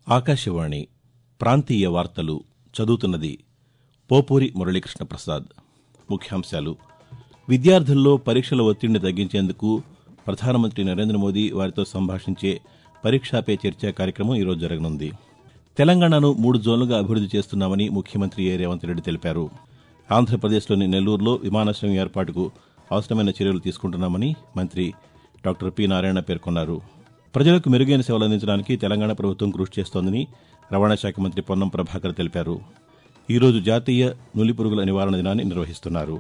ఆకాశవాణి ప్రాంతీయ వార్తలు చదువుతున్నది పోపూరి మురళీకృష్ణ ప్రసాద్ ముఖ్యాంశాలు విద్యార్థుల్లో పరీక్షల ఒత్తిడిని తగ్గించేందుకు ప్రధానమంత్రి నరేంద్ర మోదీ వారితో సంభాషించే పరీక్షా పే చర్చ కార్యక్రమం ఈరోజు జరగనుంది తెలంగాణను మూడు జోన్లుగా అభివృద్ది చేస్తున్నామని ముఖ్యమంత్రి ఏ రేవంత్ రెడ్డి తెలిపారు ఆంధ్రప్రదేశ్లోని నెల్లూరులో విమానాశ్రయం ఏర్పాటుకు అవసరమైన చర్యలు తీసుకుంటున్నామని మంత్రి డాక్టర్ పి నారాయణ పేర్కొన్నారు ప్రజలకు మెరుగైన సేవలు అందించడానికి తెలంగాణ ప్రభుత్వం కృషి చేస్తోందని రవాణా శాఖ మంత్రి పొన్నం ప్రభాకర్ తెలిపారు ఈరోజు జాతీయ నులిపురుగుల నివారణ దినాన్ని నిర్వహిస్తున్నారు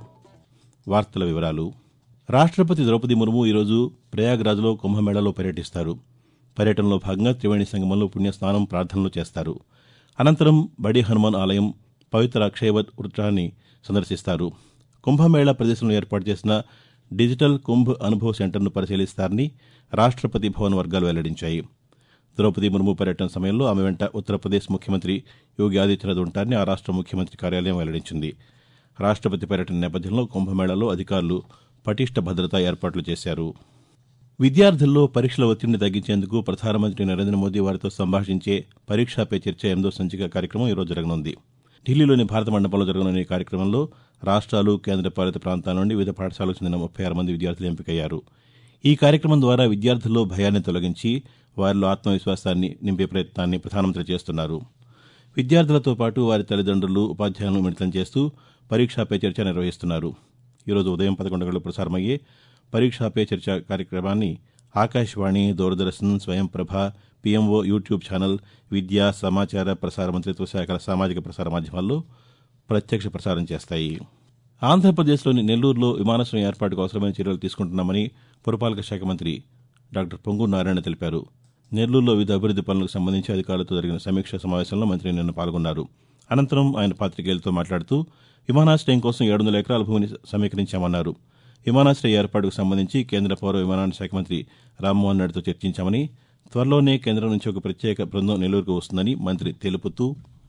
వార్తల వివరాలు రాష్టపతి ద్రౌపది ముర్ము ఈరోజు ప్రయాగ్రాజ్లో కుంభమేళలో పర్యటిస్తారు పర్యటనలో భాగంగా త్రివేణి సంగమంలో పుణ్యస్నానం ప్రార్థనలు చేస్తారు అనంతరం బడి హనుమాన్ ఆలయం పవిత్ర అక్షయవత్ వృత్తాన్ని సందర్శిస్తారు కుంభమేళా ప్రదేశంలో ఏర్పాటు చేసిన డిజిటల్ కుంభ్ అనుభవ్ సెంటర్ను పరిశీలిస్తారని రాష్టపతి భవన్ వర్గాలు వెల్లడించాయి ద్రౌపది ముర్ము పర్యటన సమయంలో ఆమె వెంట ఉత్తరప్రదేశ్ ముఖ్యమంత్రి యోగి ఆదిత్యనాథ్ ఉంటారని ఆ రాష్ట ముఖ్యమంత్రి కార్యాలయం వెల్లడించింది రాష్టపతి పర్యటన నేపథ్యంలో కుంభమేళాలో అధికారులు పటిష్ట భద్రతా ఏర్పాట్లు చేశారు విద్యార్థుల్లో పరీక్షల ఒత్తిడిని తగ్గించేందుకు ప్రధానమంత్రి నరేంద్ర మోదీ వారితో సంభాషించే పరీక్షా పే చర్చ ఎనిమిదో సంచిక కార్యక్రమం ఈరోజు జరగనుంది ఢిల్లీలోని భారత మండపంలో జరగనున్న ఈ కార్యక్రమంలో రాష్ట్రాలు కేంద్రపాలిత ప్రాంతాల నుండి వివిధ పాఠశాలకు చెందిన ముప్పై ఆరు మంది విద్యార్థులు ఎంపికయ్యారు ఈ కార్యక్రమం ద్వారా విద్యార్థుల్లో భయాన్ని తొలగించి వారిలో ఆత్మవిశ్వాసాన్ని నింపే ప్రయత్నాన్ని ప్రధానమంత్రి చేస్తున్నారు విద్యార్థులతో పాటు వారి తల్లిదండ్రులు ఉపాధ్యాయులను మిళితం చేస్తూ పరీక్షా పే చర్చ నిర్వహిస్తున్నారు ఈరోజు ఉదయం పదకొండు గంటలకు ప్రసారమయ్యే పరీక్షా పే చర్చ కార్యక్రమాన్ని Akashvani Doordarshan Swayamprabha PMO YouTube channel విద్యా సమాచార ప్రసార మంత్రిత్వ శాఖల సామాజిక ప్రసార మాధ్యమాల్లో ప్రత్యక్ష ప్రసారం చేస్తాయి ఆంధ్రప్రదేశ్లోని నెల్లూరులో విమానాశ్రయం ఏర్పాటుకు అవసరమైన చర్యలు తీసుకుంటున్నామని పురపాలక శాఖ మంత్రి డాక్టర్ పొంగూరు నారాయణ తెలిపారు నెల్లూరులో వివిధ అభివృద్ది పనులకు సంబంధించి అధికారులతో జరిగిన సమీక్షా సమావేశంలో మంత్రి నిన్న పాల్గొన్నారు అనంతరం ఆయన పాతికేయులతో మాట్లాడుతూ విమానాశ్రయం కోసం ఏడు వందల ఎకరాల భూమిని సమీకరించామన్నారు విమానాశ్రయ ఏర్పాటుకు సంబంధించి కేంద్ర పౌర విమానయాన శాఖ మంత్రి రామ్మోహన్ నాయుడుతో చర్చించామని త్వరలోనే కేంద్రం నుంచి ఒక ప్రత్యేక బృందం నెల్లూరుకు వస్తుందని మంత్రి తెలుపుతూ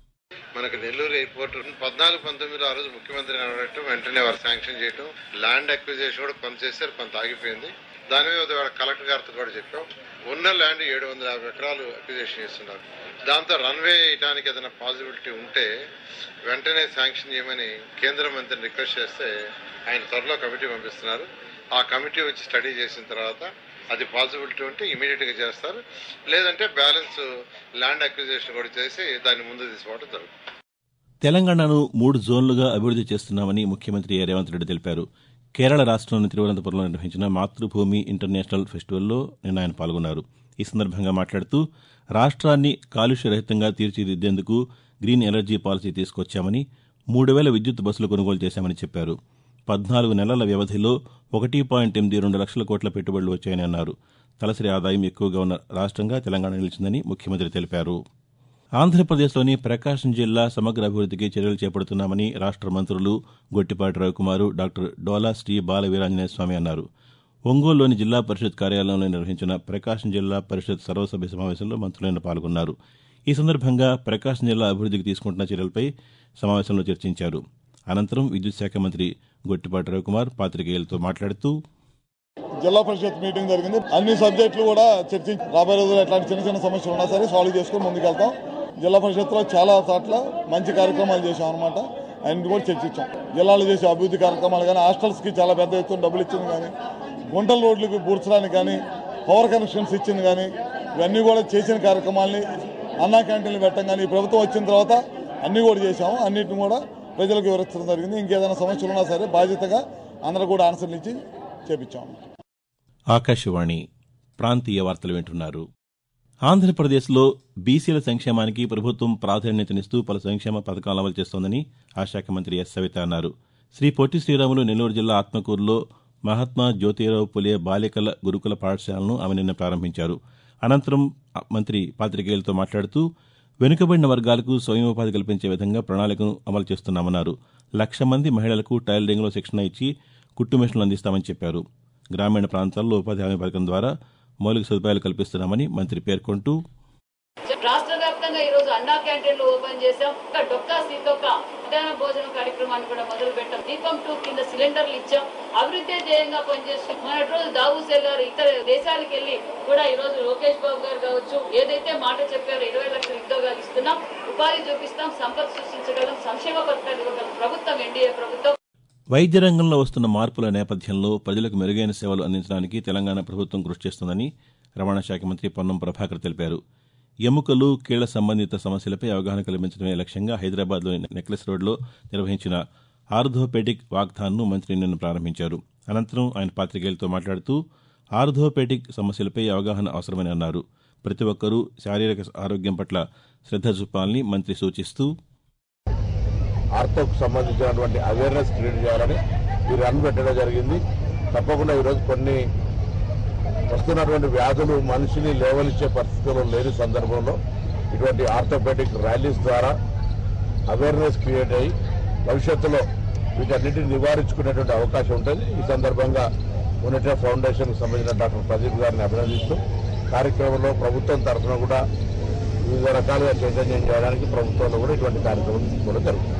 మనకు నెల్లూరు ఎయిర్పోర్ట్ పద్నాలుగు పంతొమ్మిది ఆ రోజు ముఖ్యమంత్రి అడగటం వెంటనే వారు శాంక్షన్ చేయటం ల్యాండ్ అక్విజిషన్ కూడా కొంత చేశారు కొంత ఆగిపోయింది దాని మీద వాళ్ళ కలెక్టర్ గారితో కూడా చెప్పాం ఉన్న ల్యాండ్ ఏడు వందల యాభై ఎకరాలు అక్విజిషన్ చేస్తున్నారు దాంతో రన్వే వేయడానికి ఏదైనా పాసిబిలిటీ ఉంటే వెంటనే శాంక్షన్ చేయమని కేంద్ర మంత్రిని రిక్వెస్ట్ చేస్తే ఆయన త్వరలో కమిటీ పంపిస్తున్నారు ఆ కమిటీ వచ్చి స్టడీ చేసిన తర్వాత అది పాసిబిలిటీ ఉంటే ఇమీడియట్ గా చేస్తారు లేదంటే బ్యాలెన్స్ ల్యాండ్ అక్విజిషన్ కూడా చేసి దాన్ని ముందు తీసుకోవడం జరుగుతుంది తెలంగాణను మూడు జోన్లుగా అభివృద్ది చేస్తున్నామని ముఖ్యమంత్రి ఏ రేవంత్ రెడ్డి తెలిపారు కేరళ రాష్ట్రంలోని తిరువనంతపురంలో నిర్వహించిన మాతృభూమి ఇంటర్నేషనల్ ఫెస్టివల్లో నిన్న ఆయన పాల్గొన్నారు ఈ సందర్భంగా మాట్లాడుతూ రాష్ట్రాన్ని కాలుష్యరహితంగా తీర్చిదిద్దేందుకు గ్రీన్ ఎనర్జీ పాలసీ తీసుకొచ్చామని మూడు వేల విద్యుత్ బస్సులు కొనుగోలు చేశామని చెప్పారు పద్నాలుగు నెలల వ్యవధిలో ఒకటి పాయింట్ ఎనిమిది రెండు లక్షల కోట్ల పెట్టుబడులు వచ్చాయని అన్నారు తలసరి ఆదాయం ఎక్కువగా ఉన్న రాష్ట్రంగా తెలంగాణ నిలిచిందని ముఖ్యమంత్రి తెలిపారు ఆంధ్రప్రదేశ్లోని ప్రకాశం జిల్లా సమగ్ర అభివృద్దికి చర్యలు చేపడుతున్నామని రాష్ట మంత్రులు గొట్టిపాటి రవికుమారు డాక్టర్ డోలా శ్రీ బాల వీరాంజనేయ స్వామి అన్నారు ఒంగోలులోని జిల్లా పరిషత్ కార్యాలయంలో నిర్వహించిన ప్రకాశం జిల్లా పరిషత్ సర్వసభ్య సమావేశంలో మంత్రులైన పాల్గొన్నారు ఈ సందర్భంగా ప్రకాశం జిల్లా అభివృద్దికి తీసుకుంటున్న చర్యలపై సమావేశంలో చర్చించారు అనంతరం విద్యుత్ శాఖ మంత్రి గొట్టిపాటి రవికుమార్ పాతికేయులతో మాట్లాడుతూ జిల్లా పరిషత్ మీటింగ్ జరిగింది అన్ని సబ్జెక్టులు కూడా చర్చించి రాబోయే రోజుల్లో ఎట్లాంటి చిన్న చిన్న సమస్యలు ఉన్నా సరే సాల్వ్ చేసుకుని ముందుకెళ్తాం జిల్లా పరిషత్లో చాలా చోట్ల మంచి కార్యక్రమాలు చేశాం అనమాట అన్ని కూడా చర్చించాం జిల్లాలో చేసే అభివృద్ధి కార్యక్రమాలు కానీ హాస్టల్స్కి చాలా పెద్ద ఎత్తున డబ్బులు ఇచ్చింది కానీ గుంటల రోడ్లకు పూడ్చడానికి కానీ పవర్ కనెక్షన్స్ ఇచ్చింది కానీ ఇవన్నీ కూడా చేసిన కార్యక్రమాలని అన్నా క్యాంటీన్లు పెట్టడం కానీ ఈ ప్రభుత్వం వచ్చిన తర్వాత అన్నీ కూడా చేశాము అన్నిటిని కూడా ప్రజలకు వివరించడం జరిగింది ఇంకేదైనా సమస్యలు ఉన్నా సరే బాధ్యతగా అందరూ కూడా ఆన్సర్లు ఇచ్చి చేపించాము ఆకాశవాణి ప్రాంతీయ వార్తలు వింటున్నారు ఆంధ్రప్రదేశ్లో బీసీల సంక్షేమానికి ప్రభుత్వం ప్రాధాన్యతనిస్తూ పలు సంక్షేమ పథకాలు అమలు చేస్తోందని ఆ శాఖ మంత్రి ఎస్ సవిత అన్నారు శ్రీ పొట్టి శ్రీరాములు నెల్లూరు జిల్లా ఆత్మకూరులో మహాత్మా జ్యోతిరావు పులే బాలికల గురుకుల పాఠశాలను ఆమె నిన్న ప్రారంభించారు అనంతరం మంత్రి పాతికేయులతో మాట్లాడుతూ వెనుకబడిన వర్గాలకు స్వయం ఉపాధి కల్పించే విధంగా ప్రణాళికను అమలు చేస్తున్నామన్నారు లక్ష మంది మహిళలకు టైలరింగ్లో శిక్షణ ఇచ్చి కుట్టు మిషన్లు అందిస్తామని చెప్పారు గ్రామీణ ప్రాంతాల్లో ఉపాధి హామీ పథకం ద్వారా మౌలిక సదుపాయాలు కల్పిస్తున్నామని మంత్రి పేర్కొంటూ సో రాష్ట్ర వ్యాప్తంగా అదేవిధంగా ఈ రోజు అన్నా క్యాంటీన్లు ఓపెన్ చేశాం ఇంకా డొక్కా సీతొక్క మధ్యాహ్న భోజన కార్యక్రమాన్ని కూడా మొదలు పెట్టాం దీపం టూ కింద సిలిండర్లు ఇచ్చాం అభివృద్ధి ధ్యేయంగా పనిచేస్తూ మొన్నటి రోజు దావూసే గారు ఇతర దేశాలకు వెళ్ళి కూడా ఈ రోజు లోకేష్ బాబు గారు కావచ్చు ఏదైతే మాట చెప్పారో ఇరవై లక్షల ఉద్యోగాలు ఇస్తున్నాం ఉపాధి చూపిస్తాం సంపద సృష్టించగలం సంక్షేమ పథకాలు ఇవ్వగలం ప్రభుత్వం ఎన్డీఏ ప్రభుత్వం వైద్య రంగంలో వస్తున్న మార్పుల నేపథ్యంలో ప్రజలకు మెరుగైన సేవలు అందించడానికి తెలంగాణ ప్రభుత్వం కృషి చేస్తుందని రవాణా శాఖ మంత్రి పొన్నం ప్రభాకర్ తెలిపారు ఎముకలు కీళ్ల సంబంధిత సమస్యలపై అవగాహన కల్పించడమే లక్ష్యంగా హైదరాబాద్లోని నెక్లెస్ రోడ్లో నిర్వహించిన ఆర్థోపెడిక్ వాక్థాన్ను మంత్రి నిన్న ప్రారంభించారు అనంతరం ఆయన పాతికేయులతో మాట్లాడుతూ ఆర్థోపెడిక్ సమస్యలపై అవగాహన అవసరమని అన్నారు ప్రతి ఒక్కరూ శారీరక ఆరోగ్యం పట్ల శ్రద్ధ చూపాలని మంత్రి సూచిస్తూ ఆర్థోకు సంబంధించినటువంటి అవేర్నెస్ క్రియేట్ చేయాలని ఈ రన్ పెట్టడం జరిగింది తప్పకుండా ఈరోజు కొన్ని వస్తున్నటువంటి వ్యాధులు మనిషిని లేవలిచ్చే పరిస్థితుల్లో లేని సందర్భంలో ఇటువంటి ఆర్థోపెడిక్ ర్యాలీస్ ద్వారా అవేర్నెస్ క్రియేట్ అయ్యి భవిష్యత్తులో వీటన్నిటిని నివారించుకునేటువంటి అవకాశం ఉంటుంది ఈ సందర్భంగా యునిటెడ్ ఫౌండేషన్కి సంబంధించిన డాక్టర్ ప్రదీప్ గారిని అభినందిస్తూ కార్యక్రమంలో ప్రభుత్వం తరఫున కూడా వివిధ రకాలుగా చైతన్యం చేయడానికి ప్రభుత్వంలో కూడా ఇటువంటి కార్యక్రమం తీసుకోవడం జరుగుతుంది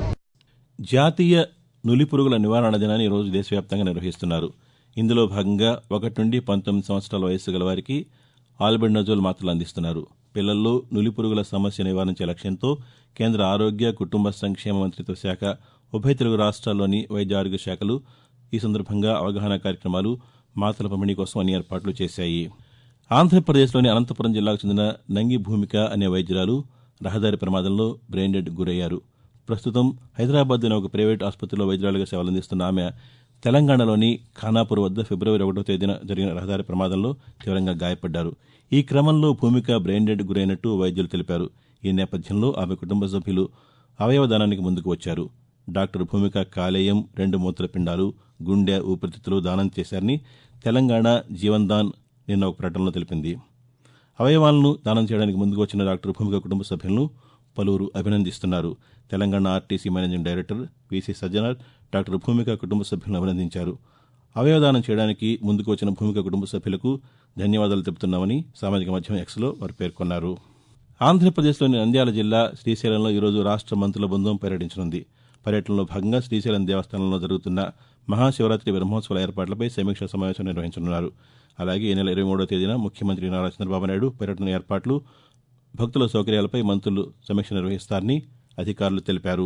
జాతీయ నులి పురుగుల నివారణ దినాన్ని ఈరోజు దేశవ్యాప్తంగా నిర్వహిస్తున్నారు ఇందులో భాగంగా ఒకటి నుండి పంతొమ్మిది సంవత్సరాల వయస్సు గల వారికి ఆల్బెండజోల్ మాత్రలు అందిస్తున్నారు పిల్లల్లో నులి పురుగుల సమస్య నివారించే లక్ష్యంతో కేంద్ర ఆరోగ్య కుటుంబ సంక్షేమ మంత్రిత్వ శాఖ ఉభయ తెలుగు రాష్ట్రాల్లోని వైద్య ఆరోగ్య శాఖలు ఈ సందర్భంగా అవగాహన కార్యక్రమాలు మాతల పంపిణీ కోసం అన్ని ఏర్పాట్లు చేశాయి ఆంధ్రప్రదేశ్లోని అనంతపురం జిల్లాకు చెందిన నంగి భూమిక అనే వైద్యురాలు రహదారి ప్రమాదంలో బ్రెయిన్ డెడ్ గురయ్యారు ప్రస్తుతం హైదరాబాద్లోని ఒక ప్రైవేట్ ఆసుపత్రిలో వైద్యురాలుగా సేవలందిస్తున్న ఆమె తెలంగాణలోని ఖానాపూర్ వద్ద ఫిబ్రవరి ఒకటో తేదీన జరిగిన రహదారి ప్రమాదంలో తీవ్రంగా గాయపడ్డారు ఈ క్రమంలో భూమిక బ్రెయిన్ డెడ్ గురైనట్టు వైద్యులు తెలిపారు ఈ నేపథ్యంలో ఆమె కుటుంబ సభ్యులు అవయవ దానానికి ముందుకు వచ్చారు డాక్టర్ భూమిక కాలేయం రెండు మూత్రపిండాలు గుండె ఊపిరితిత్తులు దానం చేశారని తెలంగాణ జీవన్ దాన్ నిన్న ఒక ప్రకటనలో తెలిపింది అవయవాలను దానం చేయడానికి ముందుకు వచ్చిన డాక్టర్ భూమిక కుటుంబ సభ్యులను పలువురు అభినందిస్తున్నారు Telangana RTC managing director VC Sajjanar doctor Bhumika కుటుంబ సభ్యులను అభినందించారు అవయవదానం చేయడానికి ముందుకు వచ్చిన భూమిక కుటుంబ సభ్యులకు ధన్యవాదాలు తెలుపుతున్నామని సామాజిక మాధ్యమం ఎక్స్లో వారు పేర్కొన్నారు ఆంధ్రప్రదేశ్లోని నంద్యాల జిల్లా శ్రీశైలంలో ఈరోజు రాష్ట్ర మంత్రుల బృందం పర్యటించనుంది పర్యటనలో భాగంగా శ్రీశైలం దేవస్థానంలో జరుగుతున్న మహాశివరాత్రి బ్రహ్మోత్సవాల ఏర్పాట్లపై సమీక్షా సమావేశం నిర్వహించనున్నారు అలాగే ఈ నెల ఇరవై మూడో తేదీన ముఖ్యమంత్రి నారా చంద్రబాబు నాయుడు పర్యటన ఏర్పాట్లు భక్తుల సౌకర్యాలపై మంత్రులు సమీక్ష నిర్వహిస్తారని అధికారులు తెలిపారు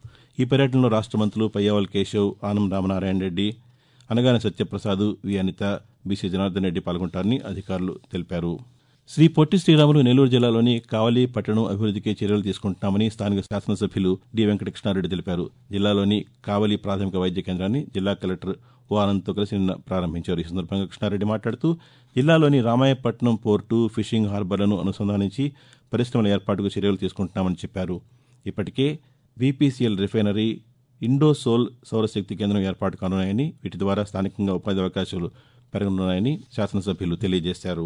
ఈ పర్యటనలో రాష్ట్ర మంత్రులు పయ్యావల్ కేశవ్ ఆనం రామనారాయణ రెడ్డి అనగానే సత్యప్రసాద్ వి అనిత బీసీ జనార్దన్ రెడ్డి పాల్గొంటారని అధికారులు తెలిపారు శ్రీ పొట్టి శ్రీరాములు నెల్లూరు జిల్లాలోని కావలి పట్టణం అభివృద్ధికి చర్యలు తీసుకుంటున్నామని స్థానిక శాసనసభ్యులు డి వెంకటకృష్ణారెడ్డి తెలిపారు జిల్లాలోని కావలి ప్రాథమిక వైద్య కేంద్రాన్ని జిల్లా కలెక్టర్ ఓ ఆనంద్తో కలిసి నిన్న ప్రారంభించారు ఈ సందర్భంగా కృష్ణారెడ్డి మాట్లాడుతూ జిల్లాలోని రామాయపట్నం పోర్టు ఫిషింగ్ హార్బర్లను అనుసంధానించి పరిశ్రమల ఏర్పాటుకు చర్యలు తీసుకుంటున్నామని చెప్పారు ఇప్పటికే బీపీసీఎల్ రిఫైనరీ ఇండోసోల్ సౌరశక్తి కేంద్రం ఏర్పాటు కానున్నాయని వీటి ద్వారా స్థానికంగా ఉపాధి అవకాశాలు పెరగనున్నాయని శాసనసభ్యులు తెలియజేశారు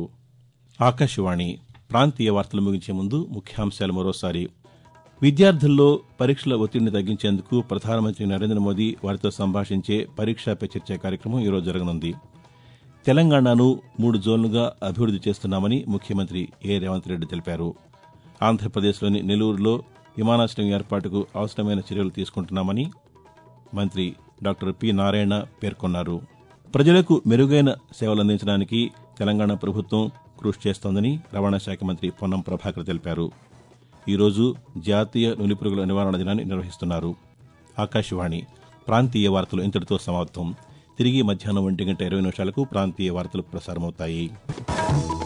ఆకాశవాణి ప్రాంతీయ వార్తలు ముగించే ముందు ముఖ్యాంశాలు మరోసారి విద్యార్థుల్లో పరీక్షల ఒత్తిడిని తగ్గించేందుకు ప్రధానమంత్రి నరేంద్ర మోదీ వారితో సంభాషించే పరీక్షా పే చర్చ కార్యక్రమం ఈరోజు జరగనుంది తెలంగాణను మూడు జోన్లుగా అభివృద్ది చేస్తున్నామని ముఖ్యమంత్రి ఏ రేవంత్ రెడ్డి తెలిపారు ఆంధ్రప్రదేశ్లోని నెల్లూరులో విమానాశ్రయం ఏర్పాటుకు అవసరమైన చర్యలు తీసుకుంటున్నామని మంత్రి డాక్టర్ పి నారాయణ పేర్కొన్నారు ప్రజలకు మెరుగైన సేవలు అందించడానికి తెలంగాణ ప్రభుత్వం కృషి చేస్తోందని రవాణా శాఖ మంత్రి పొన్నం ప్రభాకర్ తెలిపారు ఈరోజు జాతీయ నులిపురుగుల నివారణ దినాన్ని నిర్వహిస్తున్నారు ఆకాశవాణి ప్రాంతీయ వార్తలు ఇంతటితో సమాప్తం తిరిగి మధ్యాహ్నం ఒంటి గంట ఇరవై నిమిషాలకు ప్రాంతీయ వార్తలు ప్రసారమవుతాయి